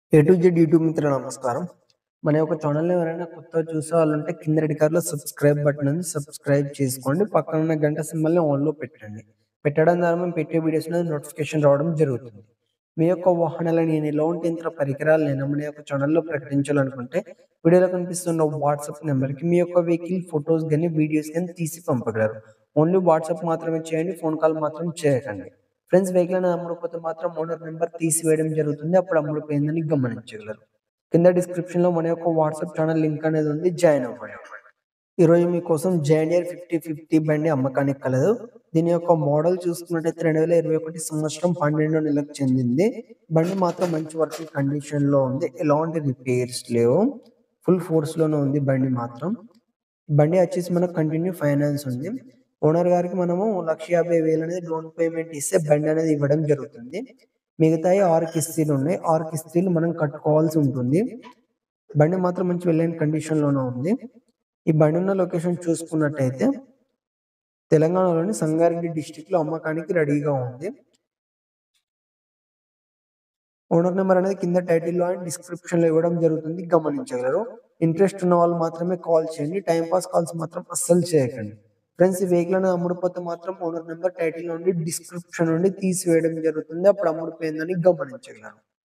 A to Z YouTube మిత్రులు నమస్కారం మన యొక్క ఛానల్ ఎవరైనా కొత్తగా చూసే వాళ్ళు ఉంటే కింద రెడ్ కార్లో సబ్స్క్రైబ్ బటన్ ఉంది సబ్స్క్రైబ్ చేసుకోండి పక్కన ఉన్న గంట సింబల్ని ఆన్లో పెట్టండి పెట్టడం ద్వారా మేము పెట్టే వీడియోస్ అనేది నోటిఫికేషన్ రావడం జరుగుతుంది మీ యొక్క వాహనాలను నేను ఎలాంటి యంత్ర పరికరాలు నేను మన యొక్క ఛానల్లో ప్రకటించాలనుకుంటే వీడియోలో కనిపిస్తున్న వాట్సాప్ నెంబర్కి మీ యొక్క వెహికల్ ఫొటోస్ కానీ వీడియోస్ కానీ తీసి పంపగలరు ఓన్లీ వాట్సాప్ మాత్రమే చేయండి ఫోన్ కాల్ మాత్రం చేయకండి ఫ్రెండ్స్ వెహికల్ అనేది అమ్ముడుపోతే మాత్రం ఓనర్ నెంబర్ తీసివేయడం జరుగుతుంది అప్పుడు అమ్ముడుపోయిందని గమనించగలరు కింద డిస్క్రిప్షన్ లో మన యొక్క వాట్సాప్ ఛానల్ లింక్ అనేది ఉంది జాయిన్ అవ్వండి ఈరోజు మీకోసం జాండియర్ ఫిఫ్టీ ఫిఫ్టీ బండి అమ్మకానికి కలదు దీని యొక్క మోడల్ చూసుకున్నట్టయితే రెండు వేల ఇరవై ఒకటి సంవత్సరం పన్నెండో నెలకు చెందింది బండి మాత్రం మంచి వర్కింగ్ కండిషన్ లో ఉంది ఎలాంటి రిపేర్స్ లేవు ఫుల్ ఫోర్స్ లోనే ఉంది బండి మాత్రం బండి వచ్చేసి మనకు కంటిన్యూ ఫైనాన్స్ ఉంది ఓనర్ గారికి మనము లక్ష యాభై వేలు అనేది లోన్ పేమెంట్ ఇస్తే బండి అనేది ఇవ్వడం జరుగుతుంది మిగతాయి ఆరు కిస్తీలు ఉన్నాయి ఆరు కిస్తీలు మనం కట్టుకోవాల్సి ఉంటుంది బండి మాత్రం మంచి వెళ్ళని కండిషన్ లోనే ఉంది ఈ బండి ఉన్న లొకేషన్ చూసుకున్నట్టయితే తెలంగాణలోని సంగారెడ్డి డిస్టిక్ లో అమ్మకానికి రెడీగా ఉంది ఓనర్ నెంబర్ అనేది కింద టైటిల్లో అండ్ డిస్క్రిప్షన్ లో ఇవ్వడం జరుగుతుంది గమనించగలరు ఇంట్రెస్ట్ ఉన్న వాళ్ళు మాత్రమే కాల్ చేయండి టైం పాస్ కాల్స్ మాత్రం అస్సలు చేయకండి ఫ్రెండ్స్ ఈ వెహికల్ అనేది అమ్ముడుపోతే మాత్రం ఓనర్ నెంబర్ టైటిల్ నుండి డిస్క్రిప్షన్ నుండి తీసివేయడం జరుగుతుంది అప్పుడు అమ్ముడుపోయిందని గమనించగలరు